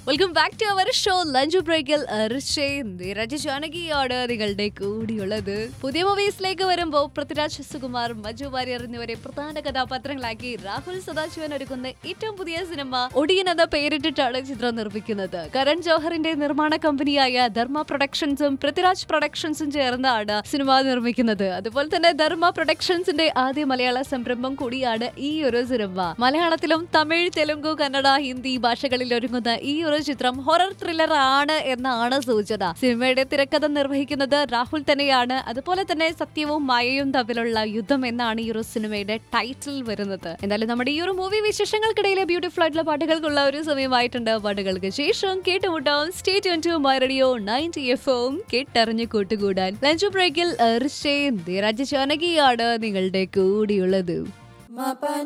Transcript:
welcome back to our show lunch ബ്രേക്കിൽ നിരജ ജാനകിയാണ് നിങ്ങളുടെ കൂടിയുള്ളത് പുതിയ മൂവീസിലേക്ക് വരുമ്പോൾ പൃഥ്വിരാജ് സുകുമാർ മഞ്ജു വാര്യർ എന്നിവരെ പ്രധാന കഥാപാത്രങ്ങളാക്കി രാഹുൽ സദാശിവൻ ഒരുക്കുന്ന ഏറ്റവും പുതിയ സിനിമ ഒടിയൻ എന്ന പേരിട്ടിട്ടാണ് ചിത്രം നിർമ്മിക്കുന്നത് കരൺ ജോഹറിന്റെ നിർമ്മാണ കമ്പനിയായ ധർമ്മ പ്രൊഡക്ഷൻസും പൃഥ്വിരാജ് പ്രൊഡക്ഷൻസും ചേർന്നാണ് സിനിമ നിർമ്മിക്കുന്നത് അതുപോലെ തന്നെ ധർമ്മ പ്രൊഡക്ഷൻസിന്റെ ആദ്യ മലയാള സംരംഭം കൂടിയാണ് ഈ ഒരു സിനിമ മലയാളത്തിലും തമിഴ് തെലുങ്ക് കന്നഡ ഹിന്ദി ഭാഷകളിൽ ഒരുങ്ങുന്ന ഈ ഒരു ചിത്രം ഹൊറർ ത്രില്ലർ ആണ് എന്നാണ് സൂചന സിനിമയുടെ തിരക്കഥ നിർവഹിക്കുന്നത് രാഹുൽ തന്നെയാണ് അതുപോലെ തന്നെ സത്യവും മായയും തമ്മിലുള്ള യുദ്ധം എന്നാണ് ഈ ഒരു സിനിമയുടെ ടൈറ്റിൽ വരുന്നത് എന്തായാലും നമ്മുടെ ഈ ഒരു മൂവി വിശേഷങ്ങൾക്കിടയിലെ ബ്യൂട്ടിഫുൾ ആയിട്ടുള്ള പാട്ടുകൾക്കുള്ള ഒരു സമയമായിട്ടുണ്ട് പാട്ടുകൾക്ക് ശേഷം കേട്ടുമുട്ടാം stay tuned to my radio ninety F M കേട്ടറിഞ്ഞ് കൂട്ടുകൂടാൻ ലഞ്ച് ബ്രേക്കിൽ രാജ ജാനകിയാണ് നിങ്ങളുടെ കൂടിയുള്ളത്